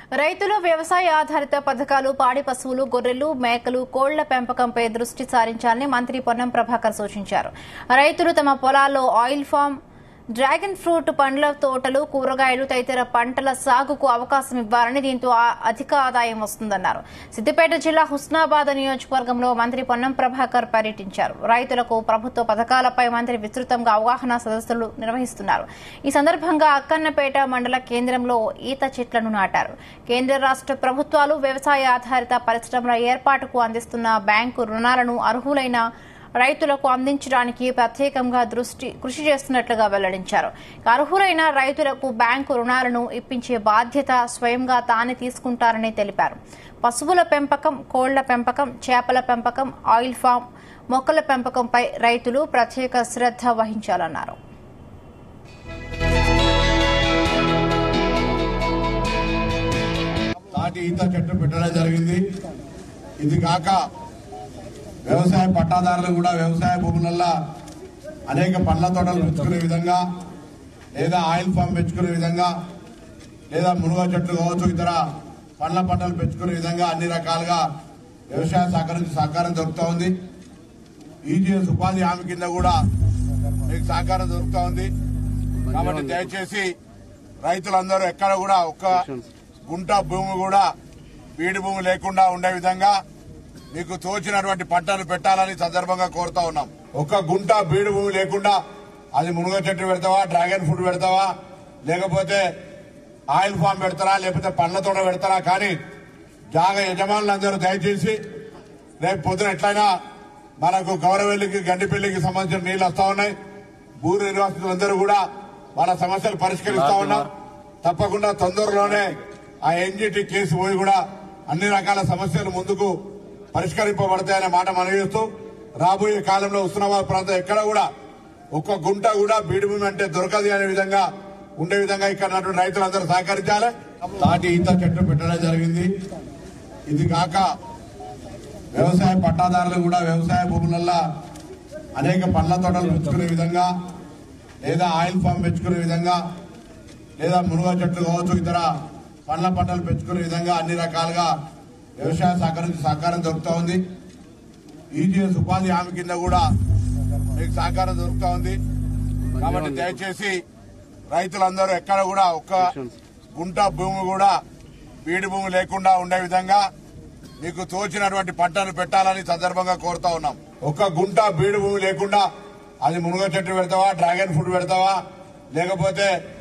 రైతులు వ్యవసాయ ఆధారిత పథకాలు పాడి పశువులు గొర్రెలు మేకలు కోళ్ల పెంపకంపై దృష్టి సారించాలని మంత్రి పొన్నం ప్రభాకర్ సూచించారు రైతులు తమ పొలాల్లో ఆయిల్ ఫామ్ డ్రాగన్ ఫ్రూట్ పండ్ల తోటలు కూరగాయలు తదితర పంటల సాగుకు అవకాశం ఇవ్వాలని దీంతో ఆ- అధిక ఆదాయం వస్తుందన్నారు సిద్దిపేట జిల్లా హుస్నాబాద్ నియోజకవర్గంలో మంత్రి పొన్నం ప్రభాకర్ పర్యటించారు రైతులకు ప్రభుత్వ పథకాలపై మంత్రి విస్తృతంగా అవగాహన సదస్సులు నిర్వహిస్తున్నారు ఈ సందర్భంగా అక్కన్నపేట మండల కేంద్రంలో ఈత చెట్లను నాటారు కేంద్ర రాష్ట్ర ప్రభుత్వాలు వ్యవసాయ ఆధారిత పరిశ్రమల ఏర్పాటుకు అందిస్తున్న బ్యాంకు రుణాలను అర్హులైన రైతులకు అందించడానికి ప్రత్యేకంగా దృష్టి కృషి చేస్తున్నట్లుగా వెల్లడించారు అర్హులైన రైతులకు బ్యాంకు రుణాలను ఇప్పించే బాధ్యత స్వయంగా తానే తీసుకుంటారని తెలిపారు పశువుల పెంపకం కోళ్ల పెంపకం చేపల పెంపకం ఆయిల్ ఫామ్ మొక్కల పెంపకంపై రైతులు ప్రత్యేక శ్రద్ధ వహించాలన్నారు తాటి ఈత చెట్టు పెట్టడం జరిగింది ఇది కాక వ్యవసాయ పట్టాదారులు కూడా వ్యవసాయ భూములల్లో అనేక పండ్ల తోటలు పెంచుకునే విధంగా లేదా ఆయిల్ ఫామ్ పెంచుకునే విధంగా లేదా మునగ చెట్లు కావచ్చు ఇతర పండ్ల పంటలు పెంచుకునే విధంగా అన్ని రకాలుగా వ్యవసాయ శాఖ నుంచి సహకారం దొరుకుతా ఉంది ఈజీఎస్ ఉపాధి హామీ కింద కూడా మీకు సహకారం దొరుకుతా ఉంది కాబట్టి దయచేసి రైతులందరూ ఎక్కడ కూడా ఒక్క గుంట భూమి కూడా బీడు భూమి లేకుండా ఉండే విధంగా మీకు తోచినటువంటి పంటలు పెట్టాలని సందర్భంగా కోరుతా ఉన్నాం ఒక్క గుంట బీడు భూమి లేకుండా అది మునగ చెట్టు పెడతావా డ్రాగన్ ఫ్రూట్ పెడతావా లేకపోతే ఆయిల్ ఫామ్ పెడతారా లేకపోతే పండ్ల తోట పెడతారా కానీ జాగ యజమానులందరూ దయచేసి రేపు పొద్దున ఎట్లయినా మనకు గౌరవెల్లికి గండిపల్లికి సంబంధించిన నీళ్లు వస్తా ఉన్నాయి భూ నిర్వాసితులందరూ కూడా వాళ్ళ సమస్యలు పరిష్కరిస్తా ఉన్నాం తప్పకుండా తొందరలోనే ఆ ఎన్జిటి కేసు పోయి కూడా అన్ని రకాల సమస్యలు ముందుకు పరిష్కరింపబడతాయనే మాట మనవిస్తూ రాబోయే కాలంలో ఉస్మానాబాద్ ప్రాంతం ఎక్కడ కూడా ఒక్క గుంట కూడా బీడు భూమి అంటే దొరకదు అనే విధంగా ఉండే విధంగా ఇక్కడ ఉన్నటువంటి రైతులందరూ సహకరించాలి తాటి ఈత చెట్టు పెట్టడం జరిగింది ఇది కాక వ్యవసాయ పట్టాదారులు కూడా వ్యవసాయ భూములల్లో అనేక పండ్ల తోటలు పెంచుకునే విధంగా లేదా ఆయిల్ ఫామ్ పెంచుకునే విధంగా లేదా మునగ చెట్లు కావచ్చు ఇతర పండ్ల పంటలు పెంచుకునే విధంగా అన్ని రకాలుగా వ్యవసాయ శాఖ నుంచి సహకారం దొరుకుతా ఉంది ఈజీఎస్ ఉపాధి హామీ కింద కూడా మీకు సహకారం దొరుకుతా ఉంది కాబట్టి దయచేసి రైతులందరూ ఎక్కడ కూడా ఒక్క గుంట భూమి కూడా బీడు భూమి లేకుండా ఉండే విధంగా మీకు తోచినటువంటి పంటలు పెట్టాలని సందర్భంగా కోరుతా ఉన్నాం ఒక్క గుంట బీడు భూమి లేకుండా అది మునగ చెట్టు పెడతావా డ్రాగన్ ఫ్రూట్ పెడతావా లేకపోతే